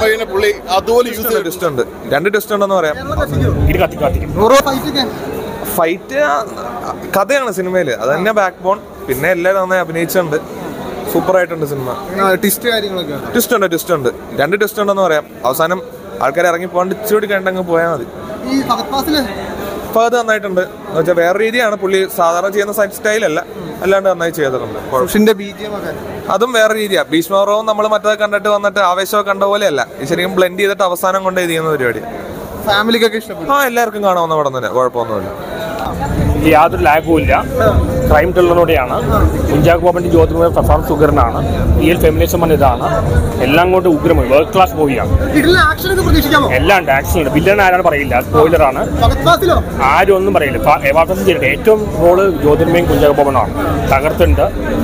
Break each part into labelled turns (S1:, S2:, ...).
S1: ജ്യോതിർമയിനെ പുള്ളി അതുപോലെ യൂസ് ചെയ്തിട്ടുണ്ട്
S2: ട്വിസ്റ്റ് ഉണ്ട് രണ്ട് ട്വിസ്റ്റ് ഉണ്ടെന്ന് പറയാം
S3: ഇത് കത്തി കത്തിക്കും
S2: ഫൈറ്റ് കഥയാണ് സിനിമയിൽ അത് തന്നെ ബാക്ക് ബോൺ പിന്നെ എല്ലാവരും നന്നായി അഭിനയിച്ചിട്ടുണ്ട് സൂപ്പർ ആയിട്ടുണ്ട് സിനിമ
S4: ടിസ്റ്റ് കാര്യങ്ങളൊക്കെ
S2: ട്വിസ്റ്റ് ഉണ്ട് ട്വിസ്റ്റ് ഉണ്ട് രണ്ട് ട്വിസ്റ്റ് ഉണ്ടെന്ന് പറയാം അവസാനം ആൾക്കാർ ഇറങ്ങി പോകാണ്ട് ഇച്ചിരി കണ്ടങ്ങ് പോയാൽ മതി
S4: ഈ ഫഹദ്
S2: അപ്പോൾ അത് നന്നായിട്ടുണ്ട് എന്ന് വെച്ചാൽ വേറെ രീതിയാണ് പുള്ളി സാധാരണ ചെയ്യുന്ന സൈഡ് സ്റ്റൈലല്ല അല്ലാണ്ട് നന്നായി ചെയ്തിട്ടുണ്ട് കുഴപ്പം-
S4: ഫുഷിന്റെ ബി ജി എം ഒക്കെ
S2: അതും വേറെ രീതിയാ ഭീഷ്മപർവവും നമ്മൾ മറ്റേത് കണ്ടിട്ട് വന്നിട്ട് ആവേശമൊക്കെ കണ്ട പോലെയല്ല ഇത് ശരിക്കും ബ്ലെൻഡ് ചെയ്തിട്ട് അവസാനം കൊണ്ട് ഇത് ചെയ്യുന്ന പരിപാടി
S4: ഫാമിലിക്കൊക്കെ ഇഷ്ടപ്പെട്ടു
S2: ആ എല്ലാവർക്കും കാണാവുന്ന പടം തന്നെ കുഴപ്പമൊന്നുമില്ല
S3: ഇത് യാതൊരു ലാഗും ഇല്ല ക്രൈം ത്രില്ലറോടെയാണ് കുഞ്ചാക്കോ ബോബന്റെ ജ്യോതിർമയ പെർഫോമൻസ് ഉഗ്രനാണ് റിയൽ ഫെമിനിസം എന്ന ഇതാണ് എല്ലാം കൊണ്ട് ഉഗ്രമായി വേൾഡ് ക്ലാസ് മൂവിയാണ്
S4: ഇതിൽ ആക്ഷൻ ഒക്കെ പ്രതീക്ഷിക്കാമോ
S3: എല്ലാം ഉണ്ട് ആക്ഷൻ ഉണ്ട് വില്ലൻ ആരാണ് പറയില്ല സ്പോയിലറാണ്
S4: ഫഹദ് ഫാസിലോ
S3: ആരും ഒന്നും പറയില്ല എവാർട്ടസ് ചെയ്തിട്ട് ഏറ്റവും റോള് ജ്യോതിർമയും കുഞ്ചാക്കോ ബോബനാണ് തകർത്തുണ്ട്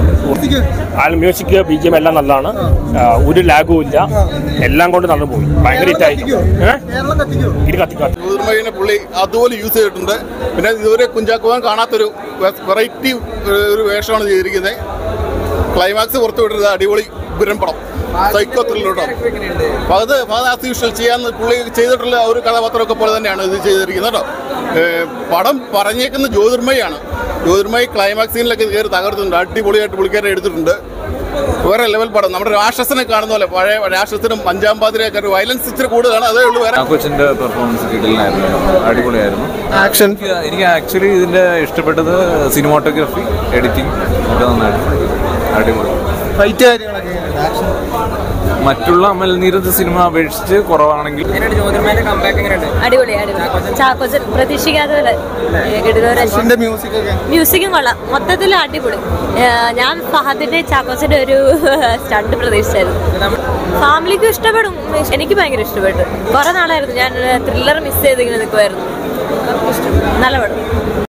S3: ആ മ്യൂസിക് ബി ജി എം എല്ലാം നല്ലതാണ് ആ, ഒരു ലാഗും ഇല്ല എല്ലാം കൊണ്ട് നടന്നു പോയി ഭയങ്കര ഹിറ്റായി ഏഹ്
S4: കേരളം കത്തിക്കോ
S3: ഇത് കത്തി കത്തി
S1: ജ്യോതിർമയിനെ പുള്ളി അതുപോലെ യൂസ് ചെയ്തിട്ടുണ്ട് പിന്നെ ഇതുവരെ കുഞ്ചാക്കോവൻ കാണാത്തൊരു വെറൈറ്റി ഒരു വേഷമാണ് ചെയ്തിരിക്കുന്നത് ക്ലൈമാക്സ് പുറത്തു വിട്ടത് അടിപൊളി ഉഗ്രൻ പടം സൈക്കോ ത്രില്ലോട്ടോ ഫഹദ് ഫഹദ് ആസ് യൂഷ്വൽ ചെയ്യാന്ന് പുള്ളി ചെയ്തിട്ടുള്ള ആ ഒരു കഥാപാത്രമൊക്കെ പോലെ തന്നെയാണ് ഇത് ചെയ്തിരിക്കുന്നത് കേട്ടോ ഏഹ് പടം പറഞ്ഞേക്കുന്ന ജ്യോതിർമയാണ് ജ്യോതിർമയി ക്ലൈമാക്സ് സീനിലൊക്കെ കയറി തകർത്തുണ്ട് അടിപൊളിയായിട്ട് പുള്ളിക്കാരെ എടുത്തിട്ടുണ്ട് വേറെ ലെവൽ പടം നമ്മുടെ രാക്ഷസനെ കാണുന്ന പോലെ പഴയ രാക്ഷസനും അഞ്ചാം പാതിരയൊക്കെ ഒരു വയലൻസ് ഇച്ചിരി കൂടുതലാണ് അതേ ഉള്ളൂ വേറെ
S5: ആ കൊച്ചിന്റെ പെർഫോമൻസ് കിടലായിരുന്നു അടിപൊളിയായിരുന്നു
S4: ആക്ഷൻ
S5: എനിക്ക് എനിക്ക് ആക്ച്വലി ഇതിന്റെ ഇഷ്ടപ്പെട്ടത് സിനിമാറ്റോഗ്രഫി എഡിറ്റിംഗ് ഒക്കെ നന്നായിട്ടുണ്ട് അടിപൊളി
S4: ഫൈറ്റ് കാര്യങ്ങളൊക്കെ ആക്ഷൻ
S5: മറ്റുള്ള അമൽനീരത് സിനിമ അപേക്ഷിച്ച് കുറവാണെങ്കിൽ
S6: അടിപൊളി അടിപൊളി ചാക്കോച്ചൻ പ്രതീക്ഷിക്കാതെ പോലെ കിടുന്നവരെ
S4: ഫുഷിന്റെ മ്യൂസിക് ഒക്കെ
S6: മ്യൂസിക്കും കൊള്ളാം മൊത്തത്തിൽ അടിപൊളി ഏഹ് ഞാൻ ഫഹദിന്റെ ചാക്കോച്ചന്റെ ഒരു സ്റ്റണ്ട് പ്രതീക്ഷിച്ചായിരുന്നു ഫാമിലിക്കും ഇഷ്ടപ്പെടും എനിക്ക് ഭയങ്കര ഇഷ്ടപ്പെട്ടു കുറെ നാളായിരുന്നു ഞാൻ ത്രില്ലർ മിസ് ചെയ്തിങ്ങനെ നിൽക്കുമായിരുന്നു നല്ല പടം